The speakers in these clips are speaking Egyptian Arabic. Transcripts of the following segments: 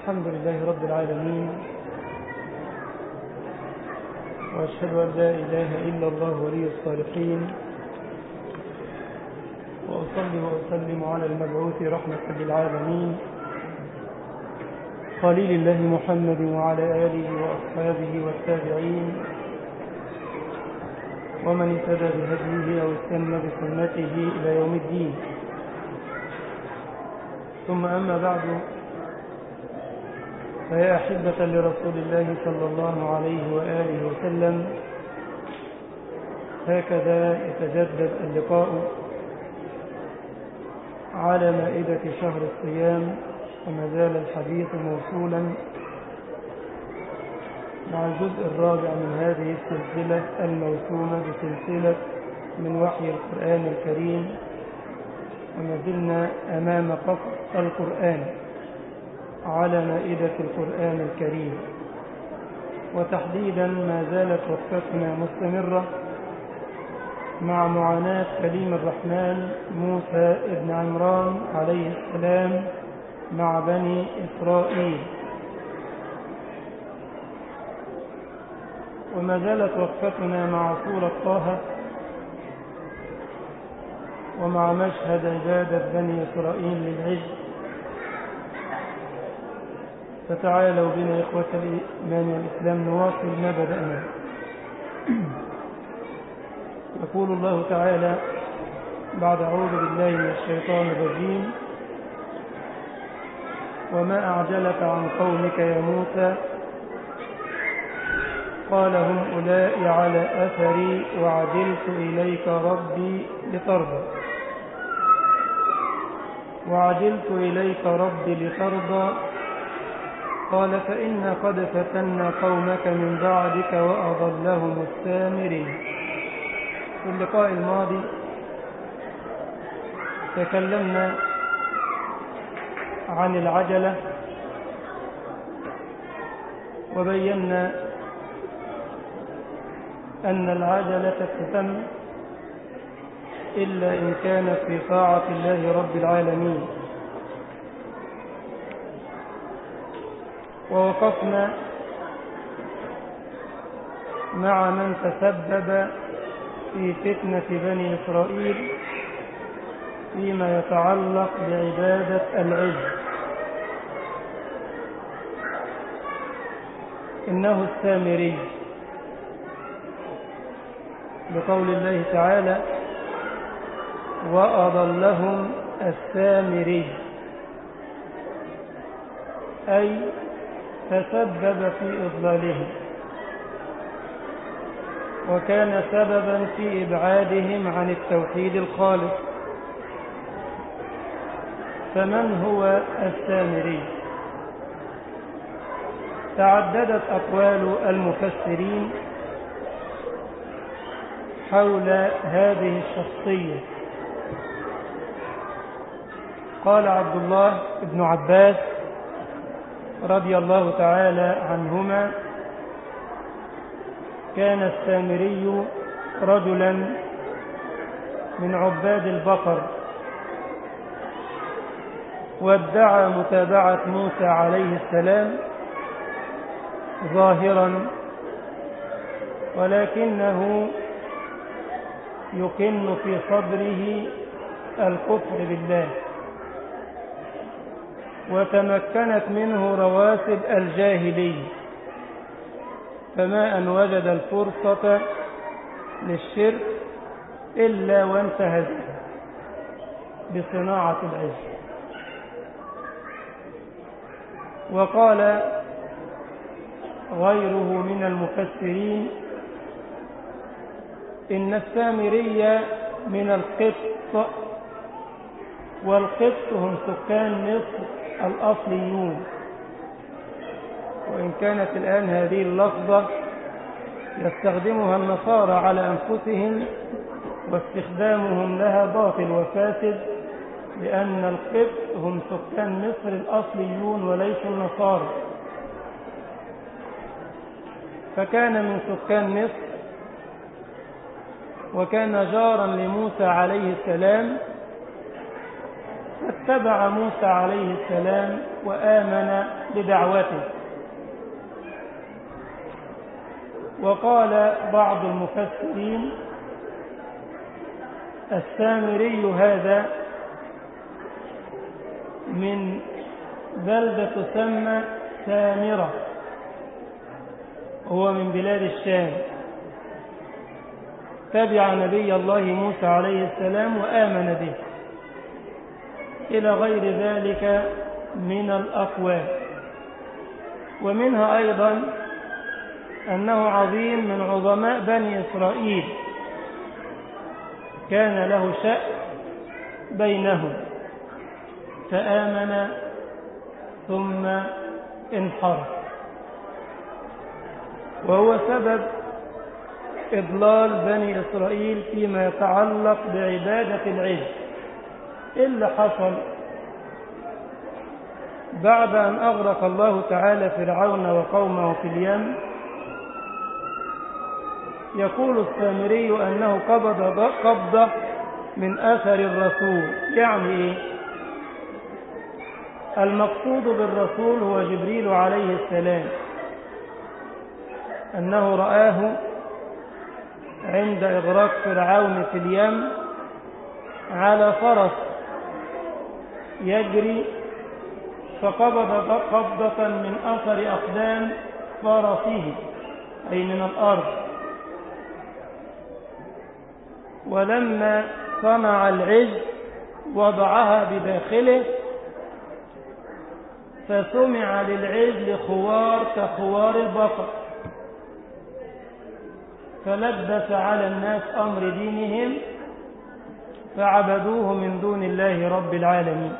الحمد لله رب العالمين وأشهد أن لا إله إلا الله ولي الصالحين وأصلي وأسلم على المبعوث رحمة للعالمين خليل الله محمد وعلى آله وأصحابه والتابعين ومن اهتدى بهديه أو استنى بسنته إلى يوم الدين ثم أما بعد فيا أحبة لرسول الله صلى الله عليه وآله وسلم هكذا يتجدد اللقاء على مائدة شهر الصيام وما زال الحديث موصولا مع الجزء الرابع من هذه السلسلة الموسومة بسلسلة من وحي القرآن الكريم وما زلنا أمام قصر القرآن على مائدة القرآن الكريم وتحديدا ما زالت وقفتنا مستمرة مع معاناة كريم الرحمن موسى ابن عمران عليه السلام مع بني إسرائيل وما زالت وقفتنا مع سورة طه ومع مشهد عبادة بني إسرائيل للعز فتعالوا بنا إخوة الإيمان والإسلام نواصل ما بدأنا يقول الله تعالى بعد أعوذ بالله من الشيطان الرجيم وما أعجلك عن قومك يا موسى قال هم أولئك على أثري وعجلت إليك ربي لترضى وعجلت إليك ربي لترضى قال فإنا قد فتنا قومك من بعدك وأضلهم السامري في اللقاء الماضي تكلمنا عن العجلة وبينا أن العجلة تتم إلا إن كانت في طاعة الله رب العالمين ووقفنا مع من تسبب في فتنة بني إسرائيل فيما يتعلق بعبادة العز إنه السامري بقول الله تعالى وأضلهم السامري أي تسبب في إضلالهم وكان سببا في إبعادهم عن التوحيد الخالص فمن هو السامري تعددت أقوال المفسرين حول هذه الشخصية قال عبد الله بن عباس رضي الله تعالى عنهما كان السامري رجلا من عباد البقر وادعى متابعة موسى عليه السلام ظاهرا ولكنه يكن في صدره الكفر بالله وتمكنت منه رواسب الجاهلية فما أن وجد الفرصة للشرك إلا وانتهز بصناعة العز وقال غيره من المفسرين إن السامري من القبط والقبط هم سكان مصر الأصليون وإن كانت الآن هذه اللفظة يستخدمها النصارى على أنفسهم واستخدامهم لها باطل وفاسد لأن القبط هم سكان مصر الأصليون وليسوا النصارى فكان من سكان مصر وكان جارا لموسى عليه السلام اتبع موسى عليه السلام وآمن بدعوته وقال بعض المفسرين السامري هذا من بلدة تسمى سامرة هو من بلاد الشام تبع نبي الله موسى عليه السلام وآمن به إلى غير ذلك من الأقوال ومنها أيضا أنه عظيم من عظماء بني إسرائيل كان له شأن بينهم فآمن ثم انحرف وهو سبب إضلال بني إسرائيل فيما يتعلق بعبادة العجل إيه اللي حصل بعد أن أغرق الله تعالى فرعون وقومه في اليم يقول السامري أنه قبض قبضة من أثر الرسول يعني إيه المقصود بالرسول هو جبريل عليه السلام أنه رآه عند إغراق فرعون في اليم على فرس يجري فقبض قبضة من أثر أقدام فرسه أي من الأرض ولما صنع العجل وضعها بداخله فسمع للعجل خوار كخوار البقر فلبس على الناس أمر دينهم فعبدوه من دون الله رب العالمين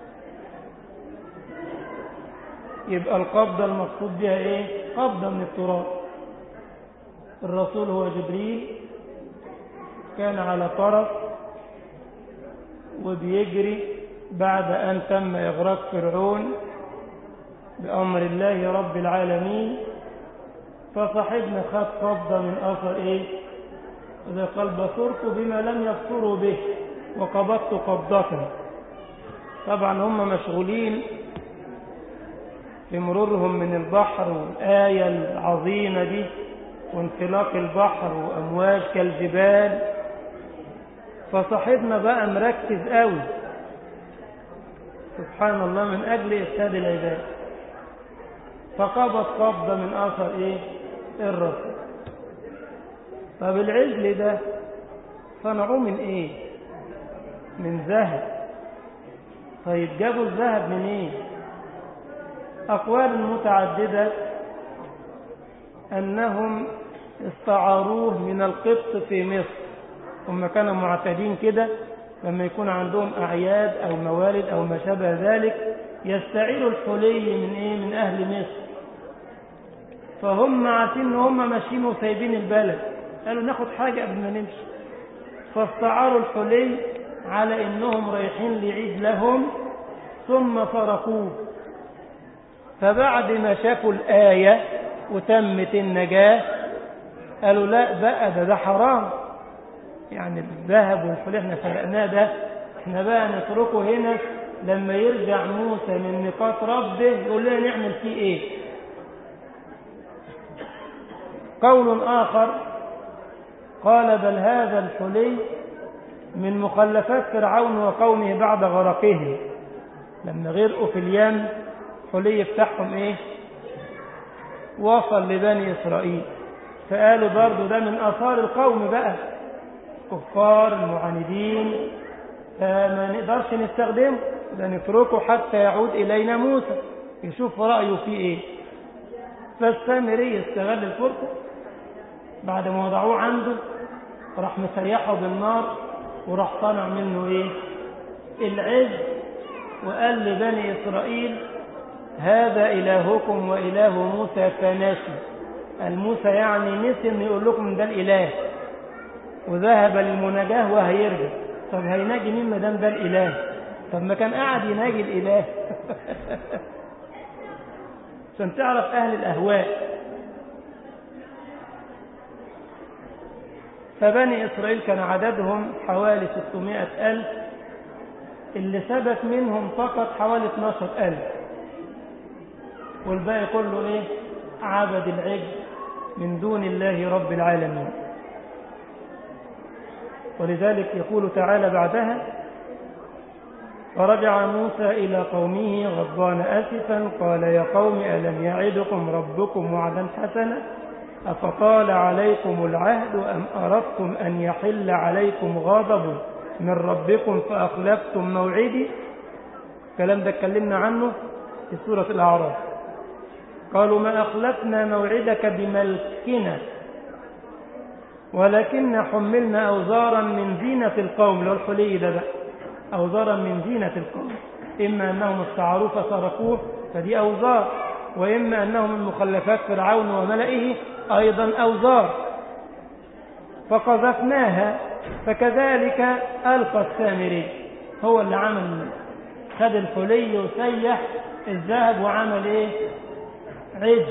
يبقى القبضة المقصود بها ايه قبضة من التراب الرسول هو جبريل كان على طرف وبيجري بعد أن تم إغراق فرعون بأمر الله رب العالمين فصاحبنا خد قبضة من أثر إيه إذا قال بصرت بما لم يبصروا به وقبضت قبضة طبعا هم مشغولين في مرورهم من البحر والآية العظيمة دي وانطلاق البحر وأمواج كالجبال فصاحبنا بقى مركز قوي سبحان الله من أجل إفساد العباد فقبض قبضة من أثر إيه الرسول طب العجل ده صنعوه من إيه من ذهب طيب جابوا الذهب من إيه أقوال متعددة أنهم استعاروه من القبط في مصر هم كانوا معتادين كده لما يكون عندهم أعياد أو موالد أو ما شابه ذلك يستعيروا الحلي من إيه من أهل مصر فهم عارفين ان هم ماشيين وسايبين البلد قالوا ناخد حاجة قبل ما نمشي فاستعاروا الحلي على انهم رايحين لعيد لهم ثم فرقوه فبعد ما شافوا الآية وتمت النجاة قالوا لا بقى ده ده حرام يعني الذهب والحلي احنا فرقناه ده احنا بقى نتركه هنا لما يرجع موسى من ميقات ربه يقول لنا نعمل فيه ايه قول آخر قال بل هذا الحلي من مخلفات فرعون وقومه بعد غرقه لما غرقوا في اليم حلي بتاعهم ايه وصل لبني إسرائيل فقالوا برضو ده من آثار القوم بقى كفار المعاندين فما نقدرش نستخدمه ده نتركه حتى يعود إلينا موسى يشوف رأيه فيه ايه فالسامري استغل الفرصة بعد ما وضعوه عنده راح مسيحه بالنار وراح صنع منه ايه العز وقال لبني إسرائيل هذا إلهكم وإله موسى فناسي الموسى يعني نسي ان يقول لكم ده الإله وذهب للمناجاة وهيرجع طب هيناجي مين ما دام ده الإله طب ما كان قاعد يناجي الإله عشان تعرف أهل الأهواء فبني إسرائيل كان عددهم حوالي 600 ألف اللي ثبت منهم فقط حوالي 12000 والباقي كله ايه عبد العجل من دون الله رب العالمين ولذلك يقول تعالى بعدها فرجع موسى إلى قومه غضبان أسفا قال يا قوم ألم يعدكم ربكم وعدا حسنا أفطال عليكم العهد أم أردتم أن يحل عليكم غضب من ربكم فأخلفتم موعدي الكلام ده اتكلمنا عنه في سورة الأعراف قالوا ما أخلفنا موعدك بملكنا ولكن حملنا أوزارا من زينة القوم اللي هو الحلي ده بقى أوزارا من زينة القوم إما أنهم استعاروه فسرقوه فدي أوزار وإما أنهم من مخلفات فرعون وملئه أيضا أوزار فقذفناها فكذلك ألقى السامري هو اللي عمل خد الحلي وسيح الذهب وعمل ايه عجل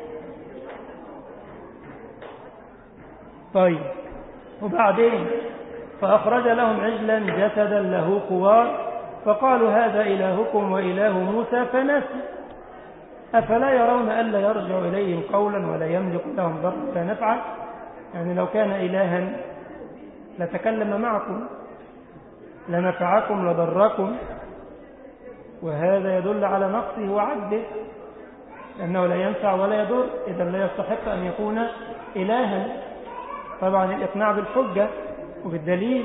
طيب وبعدين فأخرج لهم عجلا جسدا له خوار فقالوا هذا إلهكم وإله موسى فنسي أفلا يرون ألا يرجع إليهم قولا ولا يملك لهم ضرا ولا نفعا يعني لو كان إلها لتكلم معكم لنفعكم لضركم وهذا يدل على نقصه وعجزه لأنه لا ينفع ولا يضر إذا لا يستحق أن يكون إلها طبعا الإقناع بالحجة وبالدليل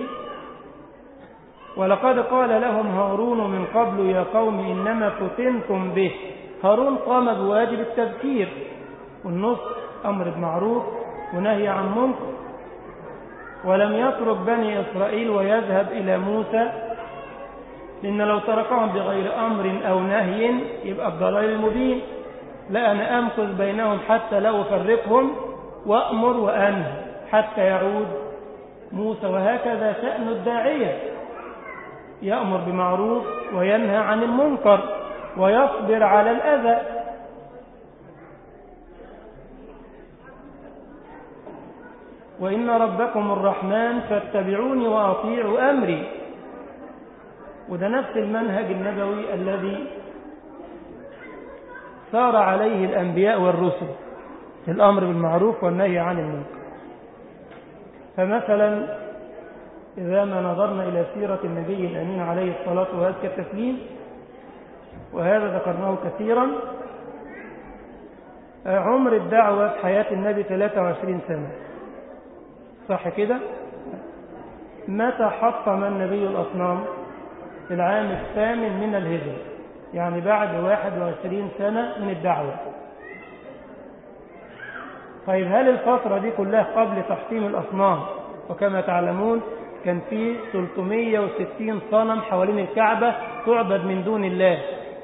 ولقد قال لهم هارون من قبل يا قوم إنما فتنتم به هارون قام بواجب التذكير والنص أمر بمعروف ونهي عن منكر ولم يترك بني إسرائيل ويذهب إلى موسى لأن لو تركهم بغير أمر أو نهي يبقى الضلال المبين لا أنا أمكث بينهم حتى لا أفرقهم وأمر وأنهى حتى يعود موسى وهكذا شأن الداعية يأمر بمعروف وينهى عن المنكر ويصبر على الأذى وإن ربكم الرحمن فاتبعوني وأطيعوا أمري وده نفس المنهج النبوي الذي سار عليه الأنبياء والرسل في الأمر بالمعروف والنهي عن المنكر فمثلا إذا ما نظرنا إلى سيرة النبي الأمين عليه الصلاة وأزكى التسليم وهذا ذكرناه كثيرا عمر الدعوة في حياة النبي 23 سنة صح كده متى حطم النبي الأصنام في العام الثامن من الهجرة يعني بعد 21 سنة من الدعوة طيب هل الفترة دي كلها قبل تحطيم الأصنام وكما تعلمون كان في 360 صنم حوالين الكعبة تعبد من دون الله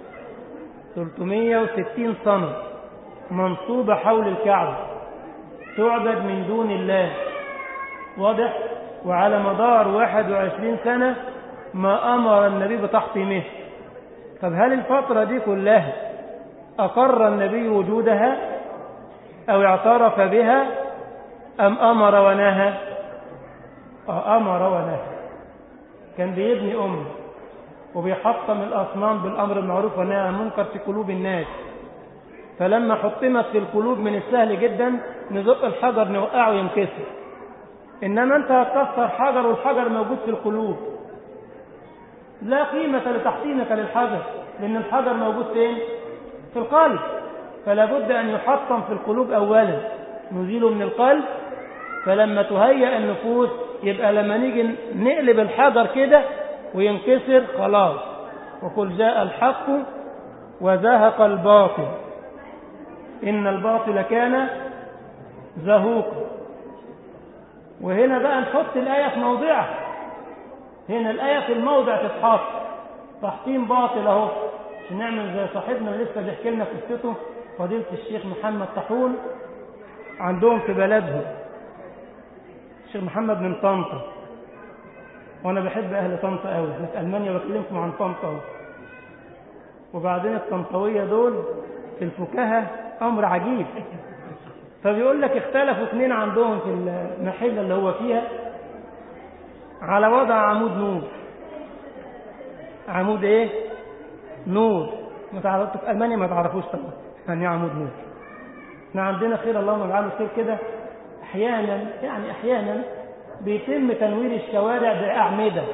360 صنم منصوبة حول الكعبة تعبد من دون الله واضح وعلى مدار 21 سنة ما أمر النبي بتحطيمه طب هل الفترة دي كلها أقر النبي وجودها أو اعترف بها أم أمر ونهى أمر ونهى كان بيبني أمه وبيحطم الأصنام بالأمر المعروف والنهي عن المنكر في قلوب الناس فلما حطمت في القلوب من السهل جدا نزق الحجر نوقعه ينكسر إنما أنت هتكسر حجر والحجر موجود في القلوب لا قيمة لتحطيمك للحجر لأن الحجر موجود فين؟ في القلب فلا بد أن يحطم في القلوب أولا نزيله من القلب فلما تهيأ النفوس يبقى لما نيجي نقلب الحجر كده وينكسر خلاص وقل جاء الحق وزهق الباطل إن الباطل كان زهوقا وهنا بقى نحط الآية في موضعها هنا الآية في الموضع تتحط تحطيم باطل اهو عشان نعمل زي صاحبنا اللي لسه بيحكي لنا قصته فضيلة الشيخ محمد طاحون عندهم في بلدهم الشيخ محمد من طنطا وانا بحب اهل طنطا قوي احنا في المانيا بكلمكم عن طنطا اهو وبعدين الطنطاويه دول في الفكاهه امر عجيب فبيقول لك اختلفوا اثنين عندهم في المحله اللي هو فيها على وضع عمود نور عمود ايه نور ما تعرفوا في المانيا ما تعرفوش طبعا يعني عمود نور احنا عندنا خير اللهم اجعله خير كده احيانا يعني احيانا بيتم تنوير الشوارع باعمده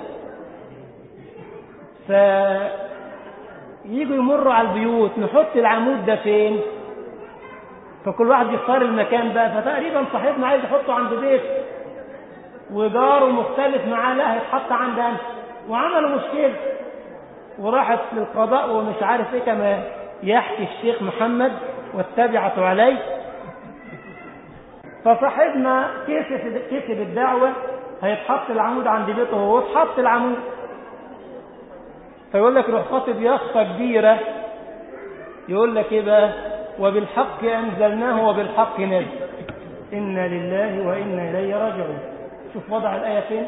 ف يجوا يمروا على البيوت نحط العمود ده فين فكل واحد يختار المكان بقى فتقريبا صاحبنا عايز يحطه عند بيت وجاره مختلف معاه لا هيتحط عند أنا وعملوا مشكلة وراحت للقضاء ومش عارف ايه كما يحكي الشيخ محمد والتابعة عليه فصاحبنا كسب كسب الدعوة هيتحط العمود عند بيته هو اتحط العمود فيقول لك روح خاطب يافطة كبيرة يقول لك ايه بقى وبالحق أنزلناه وبالحق نزل إنا لله وإنا إليه راجعون شوف وضع الآية فين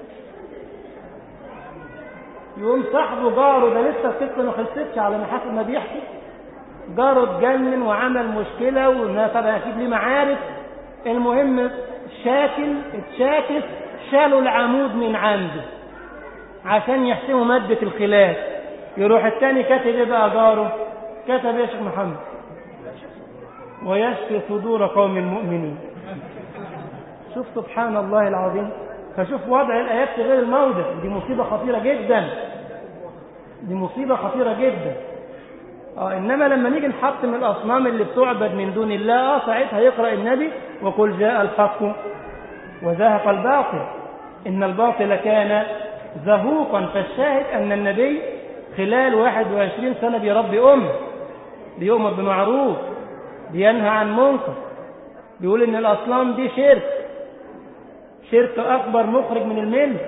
يقوم صاحبه جاره ده لسه القصة ما خلصتش على ما حسب ما بيحكي جاره اتجنن وعمل مشكلة والناس طبعا أكيد ليه معارف المهم شاكل اتشاكس شالوا العمود من عنده عشان يحسموا مادة الخلاف يروح التاني كاتب ايه بقى جاره كتب يا شيخ محمد ويشفي صدور قوم المؤمنين شوف سبحان الله العظيم فشوف وضع الآيات في غير الموضع دي مصيبة خطيرة جدا دي مصيبة خطيرة جدا آه إنما لما نيجي نحطم الأصنام اللي بتعبد من دون الله آه ساعتها يقرأ النبي وقل جاء الحق وزهق الباطل إن الباطل كان زهوقا فالشاهد أن النبي خلال 21 سنة بيربي أم بيؤمر بمعروف بينهى عن منكر بيقول إن الأصنام دي شرك شرك أكبر مخرج من الملة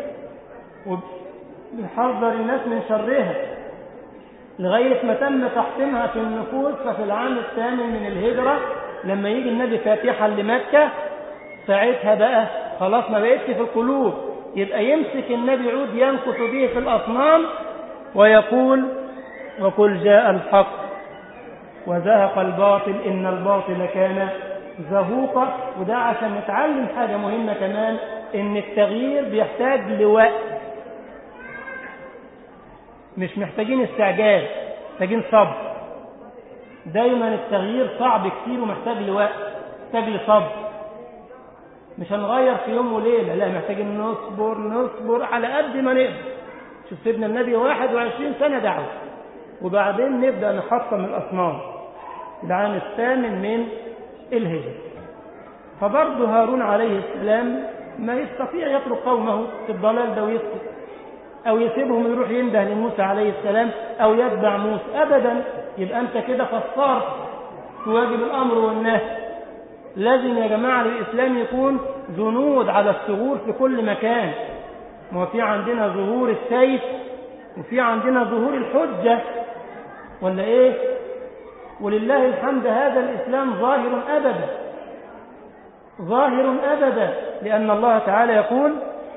وبيحذر الناس من شرها لغاية ما تم تحطيمها في النفوس ففي العام الثامن من الهجرة لما يجي النبي فاتحا لمكة ساعتها بقى خلاص ما بقتش في القلوب يبقى يمسك النبي عود ينكت به في الأصنام ويقول وقل جاء الحق وزهق الباطل إن الباطل كان زهوقا وده عشان نتعلم حاجة مهمة كمان إن التغيير بيحتاج لوقت مش محتاجين استعجال محتاجين صبر دايما التغيير صعب كتير ومحتاج لوقت محتاج لصبر مش هنغير في يوم وليلة لا محتاجين نصبر نصبر على قد ما نقدر شوف سيدنا النبي 21 سنة دعوة وبعدين نبدأ نحطم الأصنام العام الثامن من الهجرة فبرضه هارون عليه السلام ما يستطيع يترك قومه في الضلال ده ويسكت أو يسيبهم يروح ينده لموسى عليه السلام أو يتبع موسى أبدا يبقى أنت كده فصرت في واجب الأمر والنهي لازم يا جماعة الإسلام يكون جنود على الثغور في كل مكان ما في عندنا ظهور السيف وفي عندنا ظهور الحجة ولا إيه ولله الحمد هذا الإسلام ظاهر أبدا ظاهر أبدا لأن الله تعالى يقول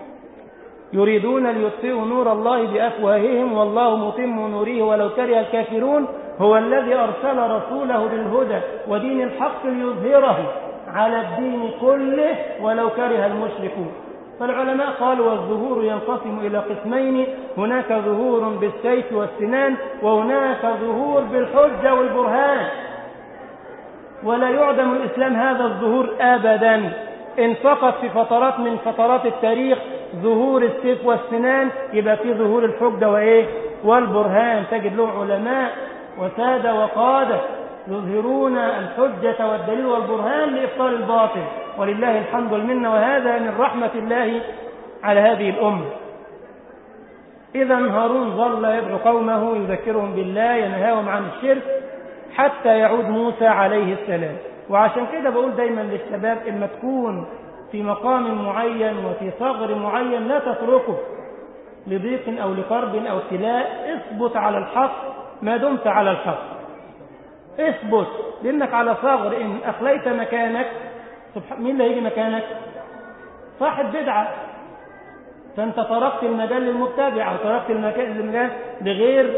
يريدون ليطفئوا نور الله بأفواههم والله متم نوره ولو كره الكافرون هو الذي أرسل رسوله بالهدى ودين الحق ليظهره على الدين كله ولو كره المشركون فالعلماء قالوا والظهور ينقسم إلى قسمين هناك ظهور بالسيف والسنان وهناك ظهور بالحجة والبرهان ولا يعدم الإسلام هذا الظهور أبدا إن فقط في فترات من فترات التاريخ ظهور السيف والسنان يبقى في ظهور الحجة وإيه والبرهان تجد له علماء وسادة وقادة يظهرون الحجة والدليل والبرهان لإبطال الباطل ولله الحمد والمنة وهذا من رحمة الله على هذه الأمة إذا هارون ظل يدعو قومه يذكرهم بالله ينهاهم عن الشرك حتى يعود موسى عليه السلام وعشان كده بقول دايما للشباب إما تكون في مقام معين وفي ثغر معين لا تتركه لضيق أو لقرب أو ابتلاء اثبت على الحق ما دمت على الحق اثبت لأنك على ثغر إن أخليت مكانك مين اللي هيجي مكانك صاحب بدعة فأنت تركت المجال للمتبع أو تركت المجال لغير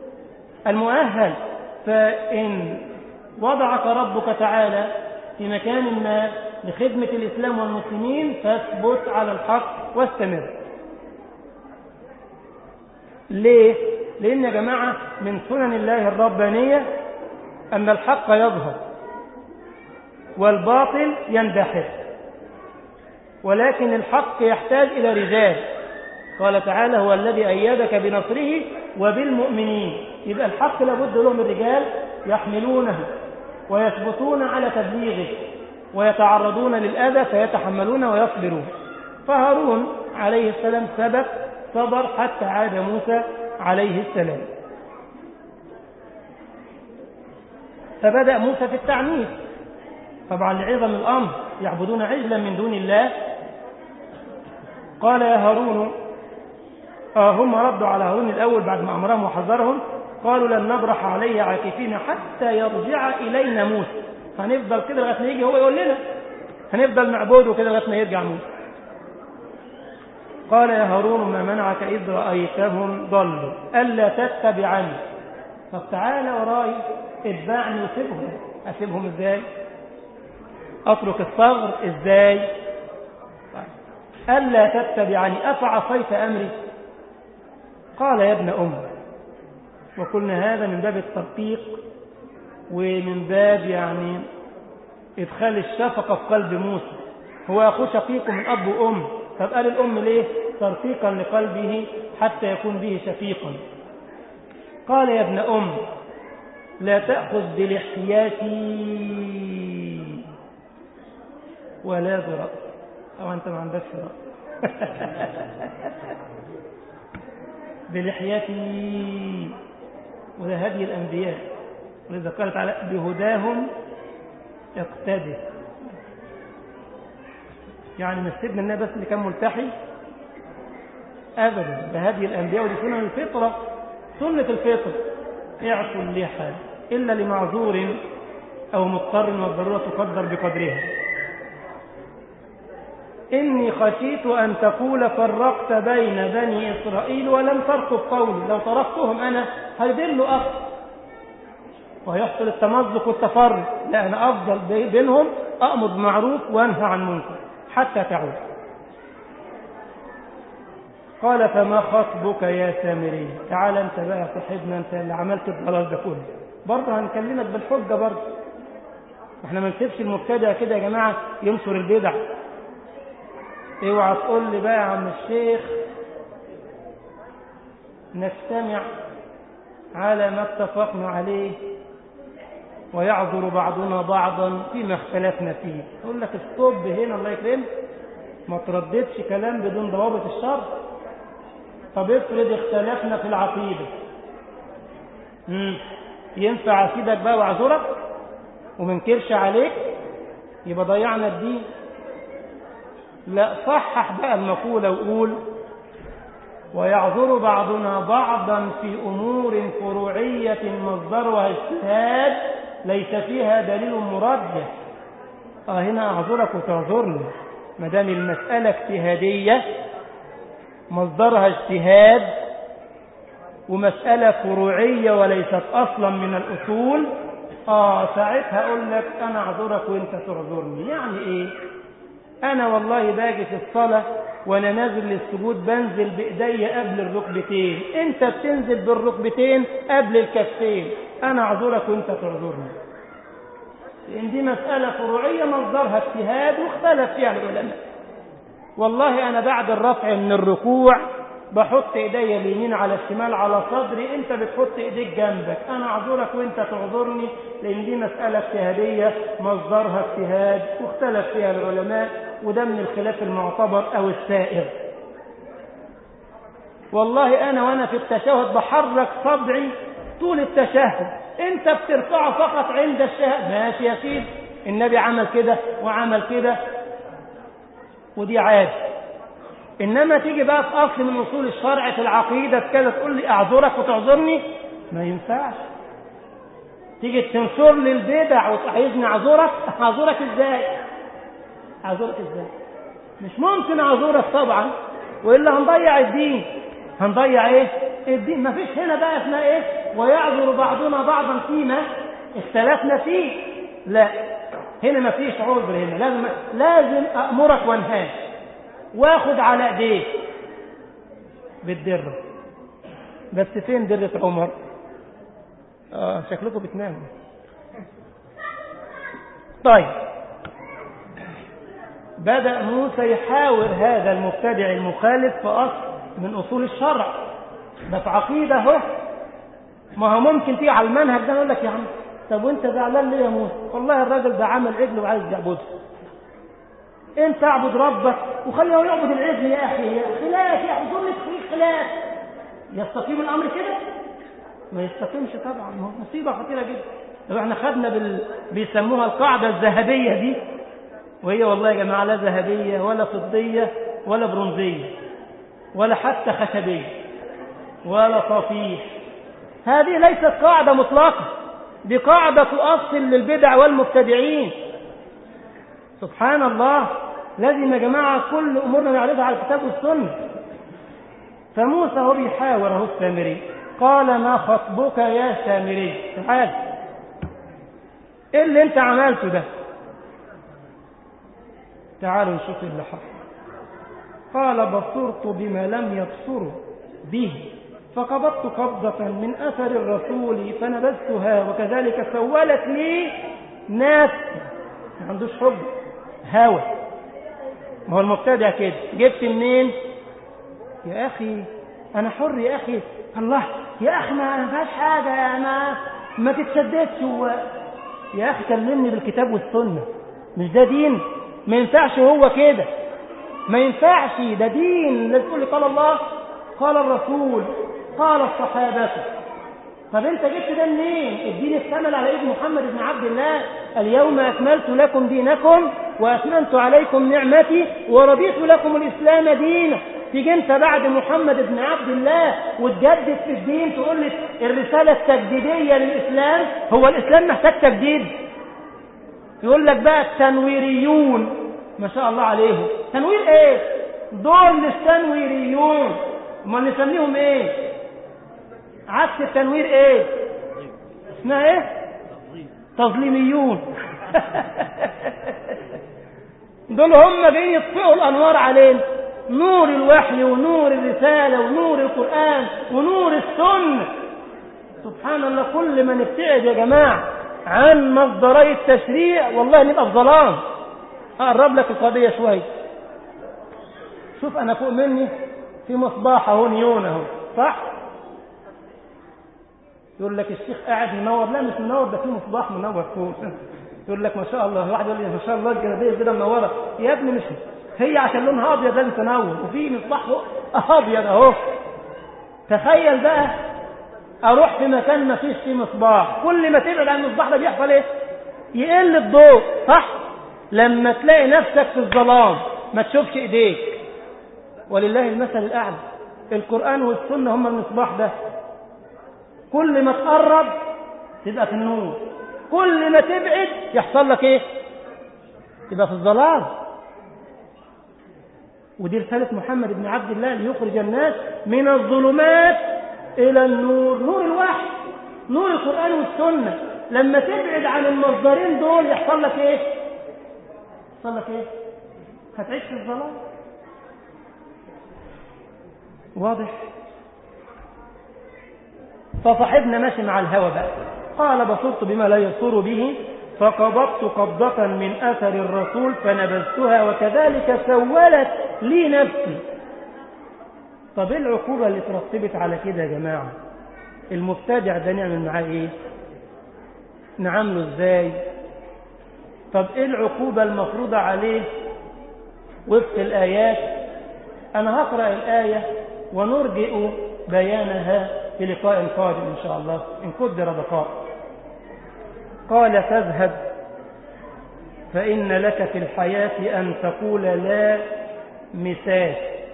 المؤهل فإن وضعك ربك تعالى في مكان ما لخدمة الإسلام والمسلمين فاثبت على الحق واستمر ليه؟ لأن يا جماعة من سنن الله الربانية أن الحق يظهر والباطل يندحر ولكن الحق يحتاج إلى رجال قال تعالى هو الذي أيدك بنصره وبالمؤمنين يبقى الحق لابد لهم الرجال يحملونه ويثبتون على تبليغه ويتعرضون للأذى فيتحملون ويصبرون فهارون عليه السلام ثبت صبر حتى عاد موسى عليه السلام فبدأ موسى في التعنيف طبعا لعظم الأمر يعبدون عجلا من دون الله قال يا هارون آه هم ردوا على هارون الأول بعد ما أمرهم وحذرهم قالوا لن نبرح عليه عاكفين حتى يرجع إلينا موسى هنفضل كده لغاية ما يجي هو يقول لنا هنفضل نعبده كده لغاية ما يرجع موسى قال يا هارون ما منعك إذ رأيتهم ضلوا ألا تتبعني طب تعالى وراي اتبعني وسيبهم أسيبهم إزاي أترك الصغر إزاي ألا تتبعني أفعصيت أمري قال يا ابن أم وقلنا هذا من باب الترقيق ومن باب يعني إدخال الشفقة في قلب موسى هو أخو شقيق من أب وأم طب قال الأم ليه ترقيقا لقلبه حتى يكون به شفيقا قال يا ابن أم لا تأخذ بلحياتي ولا برأس أو أنت ما عندكش رأس بلحيتي وده هدي الأنبياء ولذا قال تعالى بهداهم اقتدي يعني مش سيدنا النبي بس اللي كان ملتحي أبدا ده هدي الأنبياء ودي سنة الفطرة سنة الفطر اعفوا اللحى إلا لمعذور أو مضطر والضرورة تقدر بقدرها إني خشيت أن تقول فرقت بين بني إسرائيل ولم ترقب قولي لو تركتهم أنا هيضلوا أكثر ويحصل التمزق والتفرق لا أنا أفضل بينهم أأمر بمعروف وأنهى عن منكر حتى تعود قال فما خطبك يا سامري تعال انت بقى صاحبنا انت اللي عملت الضلال ده كله برضه هنكلمك بالحجه برضه احنا ما نسيبش المبتدع كده يا جماعه ينشر البدع اوعى تقول لي بقى يا عم الشيخ نجتمع على ما اتفقنا عليه ويعذر بعضنا بعضا فيما اختلفنا فيه اقول لك الطب هنا الله يكرمك ما ترددش كلام بدون ضوابط الشرع طب افرض اختلفنا في العقيده امم ينفع اسيبك بقى واعذرك ومنكرش عليك يبقى ضيعنا الدين لا صحح بقى المقولة وقول ويعذر بعضنا بعضا في أمور فروعية مصدرها اجتهاد ليس فيها دليل مرجح اه هنا أعذرك وتعذرني ما دام المسألة اجتهادية مصدرها اجتهاد ومسألة فروعية وليست أصلا من الأصول آه ساعتها أقول لك أنا أعذرك وأنت تعذرني يعني إيه أنا والله باجي في الصلاة وأنا نازل للسجود بنزل بإيدي قبل الركبتين أنت بتنزل بالركبتين قبل الكفين أنا أعذرك وأنت تعذرني لأن دي مسألة فروعية مصدرها اجتهاد واختلف فيها العلماء والله أنا بعد الرفع من الركوع بحط ايدي اليمين على الشمال على صدري انت بتحط ايديك جنبك انا اعذرك وانت تعذرني لان دي مسألة اجتهادية مصدرها اجتهاد واختلف فيها العلماء وده من الخلاف المعتبر او السائر والله انا وانا في التشهد بحرك صدعي طول التشهد انت بترفعه فقط عند الشهد ماشي يا سيدي النبي عمل كده وعمل كده ودي عادي إنما تيجي بقى في أصل من أصول الشرع في العقيدة كده تقول لي أعذرك وتعذرني ما ينفعش تيجي تنشر لي البدع وتعايزني أعذرك أعذرك إزاي أعذرك إزاي مش ممكن أعذرك طبعا وإلا هنضيع الدين هنضيع إيه الدين ما فيش هنا بقى اسمها إيه ويعذر بعضنا بعضا فيما اختلفنا فيه لا هنا ما فيش عذر هنا لازم لازم أأمرك وانهاك واخد على ايديه بالدره بس فين درة عمر آه شكلكم بتناموا طيب بدأ موسى يحاور هذا المبتدع المخالف في أصل من أصول الشرع ده في عقيدة اهو ما هو ممكن تيجي على المنهج ده يقول لك يا عم طب وانت زعلان ليه يا موسى والله الراجل ده عمل عجل وعايز يعبده انت اعبد ربك وخليه هو يعبد العجل يا اخي يا خلاف يا اخي ظلمك في خلاف يستقيم الامر كده ما يستقيمش طبعا ما هو مصيبه خطيره جدا لو احنا خدنا بال... بيسموها القاعده الذهبيه دي وهي والله يا جماعه لا ذهبيه ولا فضيه ولا برونزيه ولا حتى خشبيه ولا صفيح هذه ليست قاعده مطلقه دي قاعده اصل للبدع والمبتدعين سبحان الله لازم يا جماعه كل امورنا نعرضها على الكتاب والسنه فموسى هو بيحاور اهو السامري قال ما خطبك يا سامري تعال ايه اللي انت عملته ده تعالوا نشوف اللي حصل قال بصرت بما لم يبصروا به فقبضت قبضة من أثر الرسول فنبذتها وكذلك سولت لي نفسي ما عندوش حب هوى ما هو المبتدع كده جبت منين يا أخي أنا حر يا أخي الله يا أخي ما فيهاش حاجة يا ما ما تتشددش هو يا أخي كلمني بالكتاب والسنة مش ده دين ما ينفعش هو كده ما ينفعش ده دين لازم تقول لي قال الله قال الرسول قال الصحابة طب انت جبت ده منين الدين اكتمل على ايد محمد بن عبد الله اليوم اكملت لكم دينكم واتممت عليكم نعمتي ورضيت لكم الاسلام دينا تيجي انت بعد محمد بن عبد الله وتجدد في الدين تقول لي الرساله التجديديه للاسلام هو الاسلام محتاج تجديد يقول لك بقى التنويريون ما شاء الله عليهم تنوير ايه دول التنويريون امال نسميهم ايه عكس التنوير ايه اسمها ايه تظليميون دول هم جايين يطفئوا الانوار علينا نور الوحي ونور الرسالة ونور القرآن ونور السنة سبحان الله كل ما نبتعد يا جماعة عن مصدري التشريع والله نبقى في ظلام أقرب لك القضية شوية شوف أنا فوق مني في مصباح اهو نيون اهو صح يقول لك الشيخ قاعد منور لا مش منور ده في مصباح منور فوق يقول لك ما شاء الله واحد يقول لي ما شاء الله الجلابيه كده منوره يا ابني مش هي عشان لونها ابيض لازم تنور وفي مصباح فوق ابيض اهو تخيل بقى اروح في مكان ما فيش فيه مصباح كل ما تبعد عن المصباح ده بيحصل ايه يقل الضوء صح لما تلاقي نفسك في الظلام ما تشوفش ايديك ولله المثل الاعلى القران والسنه هم المصباح ده كل ما تقرب تبقى في النور كل ما تبعد يحصل لك ايه تبقى في الظلام ودي رسالة محمد بن عبد الله ليخرج الناس من الظلمات إلى النور نور الوحي نور القرآن والسنة لما تبعد عن المصدرين دول يحصل لك ايه يحصل لك ايه هتعيش في الظلام واضح فصاحبنا ماشي مع الهوى بقى قال بصرت بما لا يبصر به فقبضت قبضة من أثر الرسول فنبذتها وكذلك سولت لي نفسي طب ايه العقوبة اللي ترتبت على كده يا جماعة المبتدع ده نعمل معاه ايه نعمله ازاي طب ايه العقوبة المفروضة عليه وفق الآيات أنا هقرأ الآية ونرجئ بيانها في لقاء قادم إن شاء الله إن قدر بقاء قال فاذهب فإن لك في الحياة أن تقول لا مساس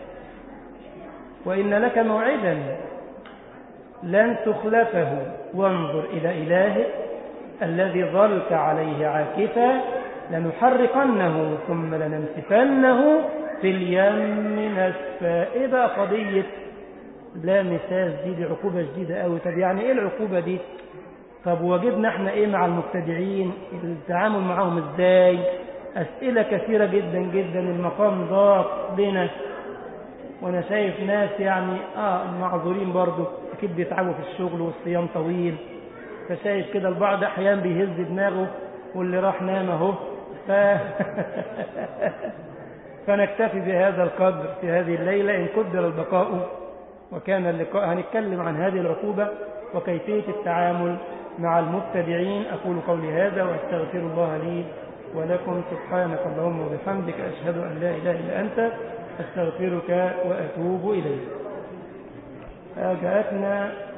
وإن لك موعدا لن تخلفه وانظر إلى إلهك الذي ظلت عليه عاكفا لنحرقنه ثم لننسفنه في اليم نسفا إيه بقى قضية لا مساس دي دي عقوبة جديدة قوي طب يعني ايه العقوبة دي طب واجبنا احنا ايه مع المبتدعين التعامل معهم ازاي اسئلة كثيرة جدا جدا المقام ضاق بنا وانا شايف ناس يعني اه معذورين برضو أكيد بيتعبوا في الشغل والصيام طويل فشايف كده البعض أحيانا بيهز دماغه واللي راح نام اهو ف... فنكتفي بهذا القدر في هذه الليلة إن قدر البقاء وكان اللقاء هنتكلم عن هذه العقوبة وكيفية التعامل مع المتبعين أقول قولي هذا وأستغفر الله لي ولكم سبحانك اللهم وبحمدك أشهد أن لا إله إلا أنت أستغفرك وأتوب إليك جاءتنا